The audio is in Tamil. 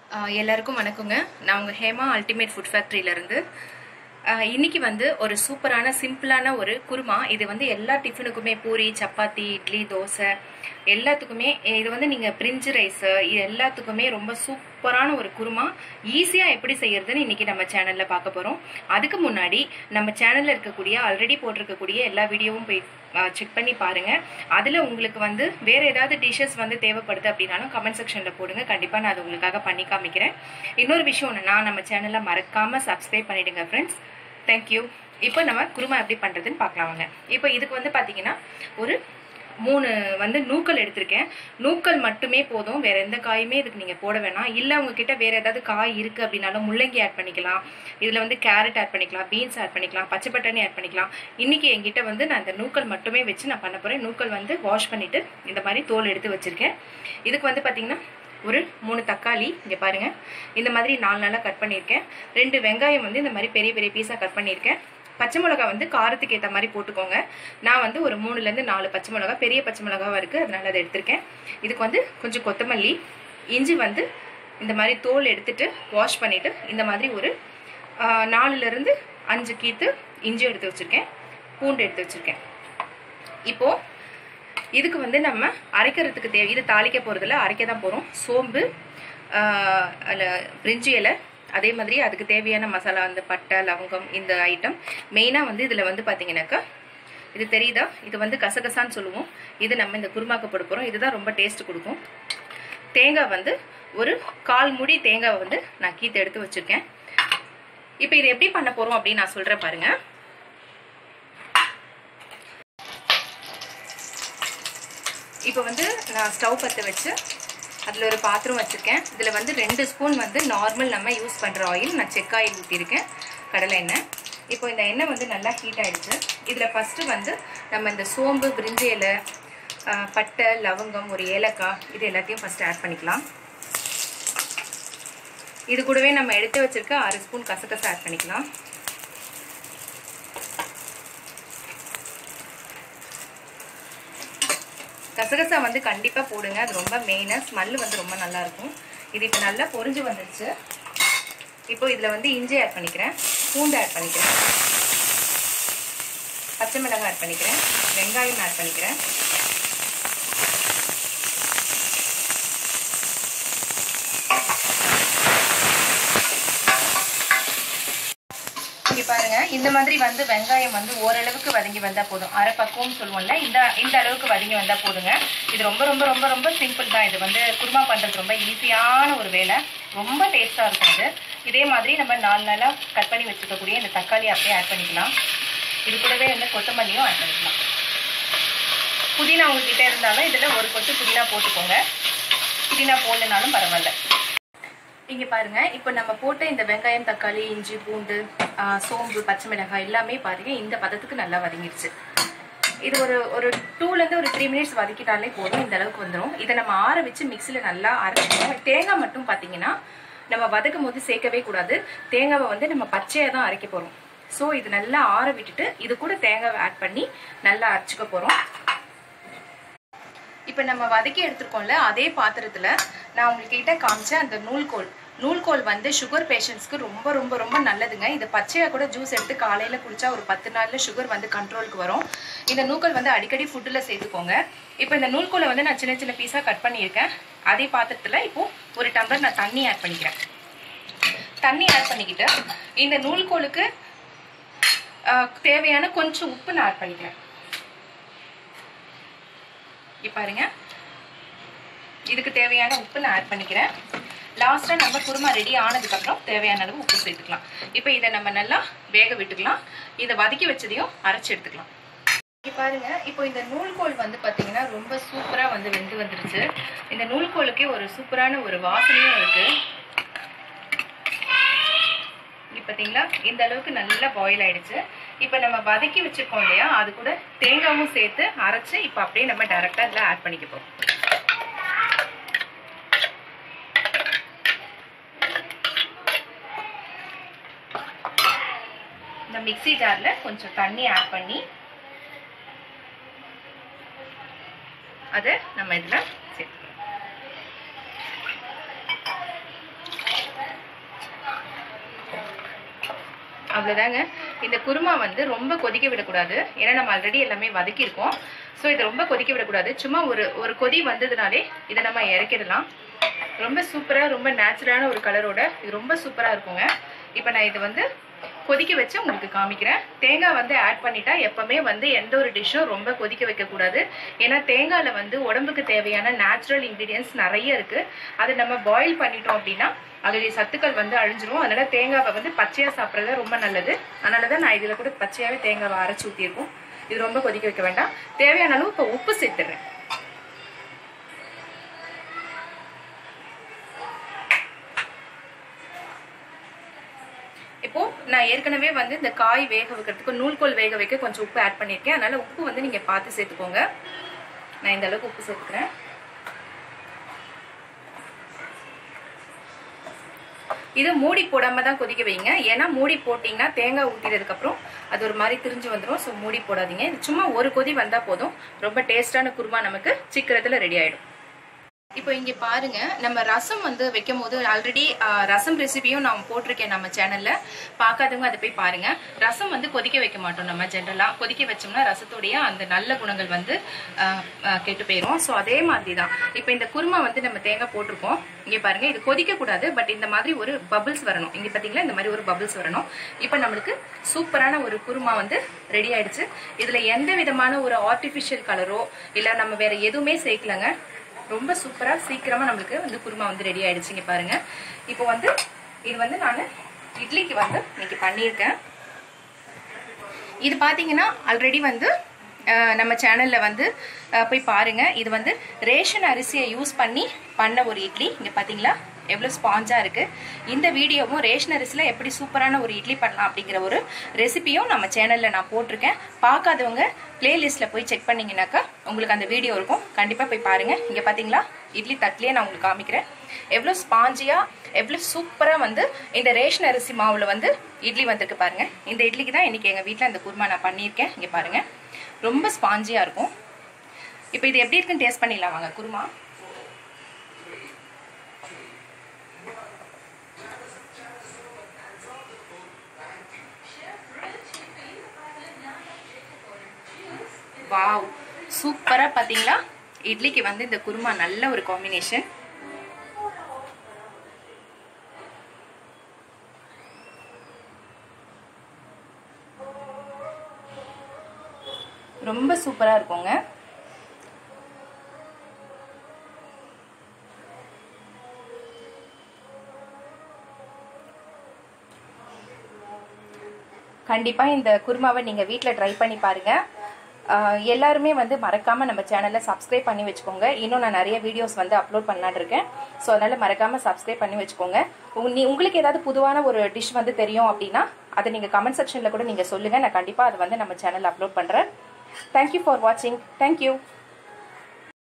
ஆஹ் எல்லாருக்கும் வணக்கங்க நான் உங்கள் ஹேமா அல்டிமேட் ஃபுட் ஃபேக்ட்ரியிலேருந்து இன்னைக்கு வந்து ஒரு சூப்பரான சிம்பிளான ஒரு குருமா இது வந்து எல்லா டிஃபனுக்குமே பூரி சப்பாத்தி இட்லி தோசை எல்லாத்துக்குமே இது வந்து நீங்கள் பிரிஞ்சு ரைஸு இது எல்லாத்துக்குமே ரொம்ப சூப்பரான ஒரு குருமா ஈஸியாக எப்படி செய்யறதுன்னு இன்னைக்கு நம்ம சேனலில் பார்க்க போகிறோம் அதுக்கு முன்னாடி நம்ம சேனலில் இருக்கக்கூடிய ஆல்ரெடி போட்டிருக்கக்கூடிய எல்லா வீடியோவும் போய் செக் பண்ணி பாருங்க அதில் உங்களுக்கு வந்து வேற ஏதாவது டிஷ்ஷஸ் வந்து தேவைப்படுது அப்படின்னாலும் கமெண்ட் செக்ஷனில் போடுங்க கண்டிப்பாக நான் அது உங்களுக்காக பண்ணி காமிக்கிறேன் இன்னொரு விஷயம் ஒன்றுனா நம்ம சேனலை மறக்காம சப்ஸ்கிரைப் பண்ணிடுங்க ஃப்ரெண்ட்ஸ் தேங்க்யூ இப்போ நம்ம குருமா எப்படி பண்ணுறதுன்னு பார்க்கலாம் வாங்க இப்போ இதுக்கு வந்து பார்த்தீங்கன்னா ஒரு மூணு வந்து நூக்கல் எடுத்திருக்கேன் நூக்கல் மட்டுமே போதும் வேற எந்த காயுமே இதுக்கு நீங்க போட வேணாம் இல்ல உங்ககிட்ட வேற ஏதாவது காய் இருக்கு அப்படின்னாலும் முள்ளங்கி ஆட் பண்ணிக்கலாம் இதுல வந்து கேரட் ஆட் பண்ணிக்கலாம் பீன்ஸ் ஆட் பண்ணிக்கலாம் பச்சை பட்டாணி ஆட் பண்ணிக்கலாம் இன்னைக்கு என்கிட்ட வந்து நான் இந்த நூக்கல் மட்டுமே வச்சு நான் பண்ண போறேன் நூக்கல் வந்து வாஷ் பண்ணிட்டு இந்த மாதிரி தோல் எடுத்து வச்சிருக்கேன் இதுக்கு வந்து பாத்தீங்கன்னா ஒரு மூணு தக்காளி இங்க பாருங்க இந்த மாதிரி நாலு நாளாக கட் பண்ணியிருக்கேன் ரெண்டு வெங்காயம் வந்து இந்த மாதிரி பெரிய பெரிய பீஸா கட் பண்ணியிருக்கேன் பச்சை மிளகா வந்து காரத்துக்கு ஏற்ற மாதிரி போட்டுக்கோங்க நான் வந்து ஒரு மூணுலேருந்து நாலு பச்சை மிளகா பெரிய பச்சை மிளகாவாக இருக்குது அதனால அதை எடுத்திருக்கேன் இதுக்கு வந்து கொஞ்சம் கொத்தமல்லி இஞ்சி வந்து இந்த மாதிரி தோல் எடுத்துட்டு வாஷ் பண்ணிட்டு இந்த மாதிரி ஒரு நாலுலேருந்து அஞ்சு கீத்து இஞ்சி எடுத்து வச்சுருக்கேன் பூண்டு எடுத்து வச்சுருக்கேன் இப்போ இதுக்கு வந்து நம்ம அரைக்கிறதுக்கு தேவை இது தாளிக்க போகிறதுல அரைக்க தான் போகிறோம் சோம்பு அதில் பிரிஞ்சி இலை அதே மாதிரி அதுக்கு தேவையான மசாலா அந்த பட்டை லவங்கம் இந்த ஐட்டம் மெயினாக வந்து இதில் வந்து பார்த்தீங்கன்னாக்கா இது தெரியுதா இது வந்து கசகசான்னு சொல்லுவோம் இது நம்ம இந்த குருமாக்கு போட போகிறோம் இதுதான் ரொம்ப டேஸ்ட் கொடுக்கும் தேங்காய் வந்து ஒரு கால் முடி தேங்காய் வந்து நான் கீத்து எடுத்து வச்சுருக்கேன் இப்போ இது எப்படி பண்ண போகிறோம் அப்படின்னு நான் சொல்கிறேன் பாருங்கள் இப்போ வந்து நான் ஸ்டவ் பற்ற வச்சு அதில் ஒரு பாத்திரம் வச்சுருக்கேன் இதில் வந்து ரெண்டு ஸ்பூன் வந்து நார்மல் நம்ம யூஸ் பண்ணுற ஆயில் நான் செக் ஆயில் ஊற்றிருக்கேன் கடலை எண்ணெய் இப்போ இந்த எண்ணெய் வந்து நல்லா ஹீட் ஆகிடுச்சு இதில் ஃபஸ்ட்டு வந்து நம்ம இந்த சோம்பு பிரிஞ்சி இலை பட்டை லவங்கம் ஒரு ஏலக்காய் இது எல்லாத்தையும் ஃபஸ்ட்டு ஆட் பண்ணிக்கலாம் இது கூடவே நம்ம எடுத்து வச்சுருக்க அரை ஸ்பூன் கசகசை ஆட் பண்ணிக்கலாம் கசகசா வந்து கண்டிப்பாக போடுங்க அது ரொம்ப மெயினாக ஸ்மெல்லு வந்து ரொம்ப நல்லா இருக்கும் இது இப்போ நல்லா பொரிஞ்சு வந்துருச்சு இப்போ இதில் வந்து இஞ்சி ஆட் பண்ணிக்கிறேன் பூண்டு ஆட் பண்ணிக்கிறேன் பச்சை மிளகாய் ஆட் பண்ணிக்கிறேன் வெங்காயம் ஆட் பண்ணிக்கிறேன் இங்கே பாருங்க இந்த மாதிரி வந்து வெங்காயம் வந்து ஓரளவுக்கு வதங்கி வந்தா போதும் அரை பக்குவம் சொல்லுவோம்ல இந்த இந்த அளவுக்கு வதங்கி வந்தா போதுங்க இது ரொம்ப ரொம்ப ரொம்ப ரொம்ப சிம்பிள் தான் இது வந்து குருமா பண்றது ரொம்ப ஈஸியான ஒரு வேலை ரொம்ப டேஸ்டா இருக்கும் இது இதே மாதிரி நம்ம நாலு நாளாக கட் பண்ணி வச்சுக்கக்கூடிய இந்த தக்காளி அப்படியே ஆட் பண்ணிக்கலாம் இது கூடவே வந்து கொத்தமல்லியும் ஆட் பண்ணிக்கலாம் புதினா உங்ககிட்ட இருந்தாலும் இதில் ஒரு கொத்து புதினா போட்டுக்கோங்க புதினா போடலனாலும் பரவாயில்ல இங்க பாருங்க இப்போ நம்ம போட்ட இந்த வெங்காயம் தக்காளி இஞ்சி பூண்டு சோம்பு பச்சை மிளகாய் எல்லாமே பாருங்க இந்த பதத்துக்கு நல்லா வதங்கிடுச்சு இது ஒரு ஒரு டூலேருந்து ஒரு த்ரீ மினிட்ஸ் வதக்கிட்டாலே போதும் இந்த அளவுக்கு வந்துடும் இதை நம்ம ஆற வச்சு மிக்சியில் நல்லா அரைச்சிக்கணும் தேங்காய் மட்டும் பார்த்தீங்கன்னா நம்ம வதக்கும் போது சேர்க்கவே கூடாது தேங்காவை வந்து நம்ம பச்சையாக தான் அரைக்க போகிறோம் ஸோ இது நல்லா ஆற விட்டுட்டு இது கூட தேங்காவை ஆட் பண்ணி நல்லா அரைச்சிக்க போகிறோம் இப்போ நம்ம வதக்கி எடுத்துருக்கோம்ல அதே பாத்திரத்தில் நான் உங்ககிட்ட காமிச்ச அந்த நூல்கோல் நூல்கோல் வந்து சுகர் பேஷண்ட்ஸ்க்கு ரொம்ப ரொம்ப ரொம்ப நல்லதுங்க இது பச்சையாக கூட ஜூஸ் எடுத்து காலையில் குடிச்சா ஒரு பத்து நாளில் சுகர் வந்து கண்ட்ரோலுக்கு வரும் இந்த நூல்கோல் வந்து அடிக்கடி ஃபுட்டில் சேர்த்துக்கோங்க இப்போ இந்த நூல்கோலை வந்து நான் சின்ன சின்ன பீஸாக கட் பண்ணியிருக்கேன் அதே பாத்திரத்தில் இப்போ ஒரு டம்ளர் நான் தண்ணி ஆட் பண்ணிக்கிறேன் தண்ணி ஆட் பண்ணிக்கிட்டு இந்த நூல்கோலுக்கு தேவையான கொஞ்சம் உப்பு நான் ஆட் பண்ணிக்கிறேன் இங்கே பாருங்க இதுக்கு தேவையான உப்பு நான் ஆட் பண்ணிக்கிறேன் லாஸ்ட்டாக நம்ம குருமா ரெடி ஆனதுக்கப்புறம் தேவையான அளவு உப்பு சேர்த்துக்கலாம் இப்போ இதை நம்ம நல்லா வேக விட்டுக்கலாம் இதை வதக்கி வச்சதையும் அரைச்சி எடுத்துக்கலாம் இங்கே பாருங்க இப்போ இந்த நூல்கோல் வந்து பார்த்தீங்கன்னா ரொம்ப சூப்பராக வந்து வெந்து வந்துருச்சு இந்த நூல்கோலுக்கே ஒரு சூப்பரான ஒரு வாசனையும் இருக்கு இங்கே பார்த்தீங்களா இந்த அளவுக்கு நல்லா பாயில் ஆயிடுச்சு இப்போ நம்ம வதக்கி வச்சிருக்கோம் இல்லையா அது கூட தேங்காவும் சேர்த்து அரைச்சு இப்போ அப்படியே நம்ம டைரக்டா இதில் ஆட் பண்ணிக்க போறோம் இந்த மிக்சி ஜார்ல கொஞ்சம் தண்ணி ஆட் பண்ணி அதை நம்ம இதில் சேர்த்துக்கலாம் அவ்வளோதாங்க இந்த குருமா வந்து ரொம்ப கொதிக்க விடக்கூடாது ஏன்னா நம்ம ஆல்ரெடி எல்லாமே வதக்கியிருக்கோம் ஸோ இதை ரொம்ப கொதிக்க விடக்கூடாது சும்மா ஒரு ஒரு கொதி வந்ததுனாலே இதை நம்ம இறக்கிடலாம் ரொம்ப சூப்பராக ரொம்ப நேச்சுரலான ஒரு கலரோட இது ரொம்ப சூப்பராக இருக்குங்க இப்போ நான் இது வந்து கொதிக்க வச்சு உங்களுக்கு காமிக்கிறேன் தேங்காய் வந்து ஆட் பண்ணிட்டா எப்பவுமே வந்து எந்த ஒரு டிஷ்ஷும் ரொம்ப கொதிக்க வைக்கக்கூடாது ஏன்னா தேங்காயில் வந்து உடம்புக்கு தேவையான நேச்சுரல் இன்க்ரீடியன்ஸ் நிறைய இருக்கு அதை நம்ம பாயில் பண்ணிட்டோம் அப்படின்னா அதோடைய சத்துக்கள் வந்து அழிஞ்சிரும் அதனால தேங்காவை வந்து பச்சையாக சாப்பிட்றது ரொம்ப நல்லது அதனால தான் நான் இதில் கூட பச்சையாகவே தேங்காவை அரைச்சி ஊற்றிருக்கோம் இது ரொம்ப கொதிக்க வைக்க வேண்டாம் தேவையான அளவு இப்போ உப்பு சேர்த்துடுறேன் இப்போ நான் ஏற்கனவே வந்து இந்த காய் வேக வைக்கிறதுக்கு நூல்கோல் வேக வைக்க கொஞ்சம் உப்பு ஆட் பண்ணியிருக்கேன் அதனால உப்பு வந்து நீங்க பார்த்து சேர்த்துக்கோங்க நான் இந்த அளவுக்கு உப்பு சேர்த்துக்கிறேன் இது மூடி போடாம தான் கொதிக்க வைங்க ஏன்னா மூடி போட்டிங்கன்னா தேங்காய் ஊற்றினதுக்கு அப்புறம் அது ஒரு மாதிரி திரிஞ்சு வந்துடும் ஸோ மூடி போடாதீங்க இது சும்மா ஒரு கொதி வந்தா போதும் ரொம்ப டேஸ்டான குருமா நமக்கு சீக்கிரத்துல ரெடி ஆயிடும் இப்போ இங்க பாருங்க நம்ம ரசம் வந்து வைக்கும் போது ஆல்ரெடி ரசம் ரெசிபியும் நான் போட்டிருக்கேன் நம்ம சேனல்ல பார்க்காதவங்க அதை போய் பாருங்க ரசம் வந்து கொதிக்க வைக்க மாட்டோம் நம்ம ஜென்ரலா கொதிக்க வச்சோம்னா ரசத்துடைய அந்த நல்ல குணங்கள் வந்து ஆஹ், ஆஹ், கெட்டு போயிடும் ஸோ அதே மாதிரி தான் இப்போ இந்த குருமா வந்து நம்ம தேங்காய் போட்டிருக்கோம் இங்க பாருங்க இது கொதிக்க கூடாது பட் இந்த மாதிரி ஒரு பபிள்ஸ் வரணும் இங்க பாத்தீங்களா இந்த மாதிரி ஒரு பபிள்ஸ் வரணும் இப்போ நம்மளுக்கு சூப்பரான ஒரு குருமா வந்து ரெடி ஆயிடுச்சு இதுல எந்த விதமான ஒரு ஆர்டிஃபிஷியல் கலரோ இல்ல நம்ம வேற எதுவுமே சேர்க்கலங்க ரொம்ப சூப்பரா சீக்கிரமா நம்மளுக்கு வந்து குருமா வந்து ரெடி ஆயிடுச்சுங்க பாருங்க இப்போ வந்து இது வந்து நான் இட்லிக்கு வந்து இன்னைக்கு பண்ணியிருக்கேன் இது பார்த்தீங்கன்னா ஆல்ரெடி வந்து அஹ், நம்ம சேனலில் வந்து அஹ், போய் பாருங்க இது வந்து ரேஷன் அரிசியை யூஸ் பண்ணி பண்ண ஒரு இட்லி இங்கே பார்த்தீங்களா எவ்வளோ ஸ்பாஞ்சாக இருக்குது இந்த வீடியோவும் ரேஷன் அரிசியில் எப்படி சூப்பரான ஒரு இட்லி பண்ணலாம் அப்படிங்கிற ஒரு ரெசிபியும் நம்ம சேனலில் நான் போட்டிருக்கேன் பார்க்காதவங்க பிளேலிஸ்ட்டில் போய் செக் பண்ணீங்கன்னாக்கா உங்களுக்கு அந்த வீடியோ இருக்கும் கண்டிப்பாக போய் பாருங்கள் இங்கே பார்த்தீங்களா இட்லி தட்டிலே நான் உங்களுக்கு காமிக்கிறேன் எவ்வளோ ஸ்பாஞ்சியாக எவ்வளோ சூப்பராக வந்து இந்த ரேஷன் அரிசி மாவில் வந்து இட்லி வந்திருக்கு பாருங்க இந்த இட்லிக்கு தான் இன்னைக்கு எங்கள் வீட்டில் இந்த குருமா நான் பண்ணியிருக்கேன் இங்கே பாருங்க ரொம்ப ஸ்பாஞ்சியாக இருக்கும் இப்போ இது எப்படி இருக்குன்னு டேஸ்ட் பண்ணிடலாம் வாங்க குருமா வாவ் சூப்பராக பார்த்தீங்களா இட்லிக்கு வந்து இந்த குருமா நல்ல ஒரு காம்பினேஷன் ரொம்ப சூப்பரா இருக்குங்க கண்டிப்பா இந்த குருமாவை நீங்க வீட்ல ட்ரை பண்ணி பாருங்க ஆஹ் எல்லாருமே வந்து மறக்காம நம்ம சேனலை சப்ஸ்கிரைப் பண்ணி வச்சுக்கோங்க இன்னும் நான் நிறைய வீடியோஸ் வந்து அப்லோட் பண்ணலான்னு இருக்கேன் ஸோ அதனால மறக்காம சப்ஸ்கிரைப் பண்ணி வச்சுக்கோங்க உங்க- நீ உங்களுக்கு ஏதாவது பொதுவான ஒரு டிஷ் வந்து தெரியும் அப்படின்னா அதை நீங்க கமெண்ட் செக்ஷன்ல கூட நீங்க சொல்லுங்க நான் கண்டிப்பா அதை வந்து நம்ம சேனல்ல அப்லோட் பண்றேன் தேங்க்யூ ஃபார் வாட்சிங் தேங்க்யூ